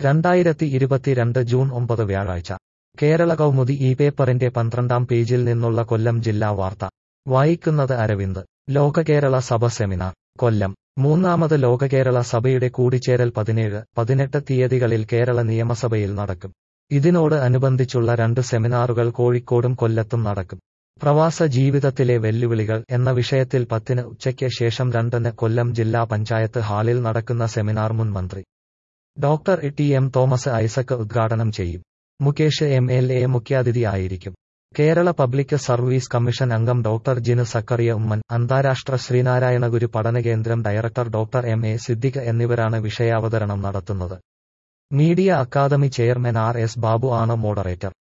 രണ്ടായിരത്തി ഇരുപത്തിരണ്ട് ജൂൺ ഒമ്പത് വ്യാഴാഴ്ച കേരള കൗമുദി ഈ പേപ്പറിന്റെ പന്ത്രണ്ടാം പേജിൽ നിന്നുള്ള കൊല്ലം ജില്ലാ വാർത്ത വായിക്കുന്നത് അരവിന്ദ് ലോക കേരള സഭ സെമിനാർ കൊല്ലം മൂന്നാമത് ലോക കേരള സഭയുടെ കൂടിച്ചേരൽ പതിനേഴ് പതിനെട്ട് തീയതികളിൽ കേരള നിയമസഭയിൽ നടക്കും ഇതിനോട് അനുബന്ധിച്ചുള്ള രണ്ട് സെമിനാറുകൾ കോഴിക്കോടും കൊല്ലത്തും നടക്കും പ്രവാസ ജീവിതത്തിലെ വെല്ലുവിളികൾ എന്ന വിഷയത്തിൽ പത്തിന് ഉച്ചയ്ക്ക് ശേഷം രണ്ടിന് കൊല്ലം ജില്ലാ പഞ്ചായത്ത് ഹാളിൽ നടക്കുന്ന സെമിനാർ മുൻ മന്ത്രി doctor T M Thomas Isaac ഉദ്ഘാടനം ചെയ്യും മുകേഷ് എം എൽ എ മുഖ്യാതിഥി ആയിരിക്കും കേരള പബ്ലിക് സർവീസ് കമ്മീഷൻ അംഗം ഡോക്ടർ ജിനു സക്കറിയ ഉമ്മൻ അന്താരാഷ്ട്ര ശ്രീനാരായണഗുരു പഠനകേന്ദ്രം director doctor M A Siddique എന്നിവരാണ് വിഷയാവതരണം നടത്തുന്നത് media academy chairman R S Babu ആണ് മോഡറേറ്റർ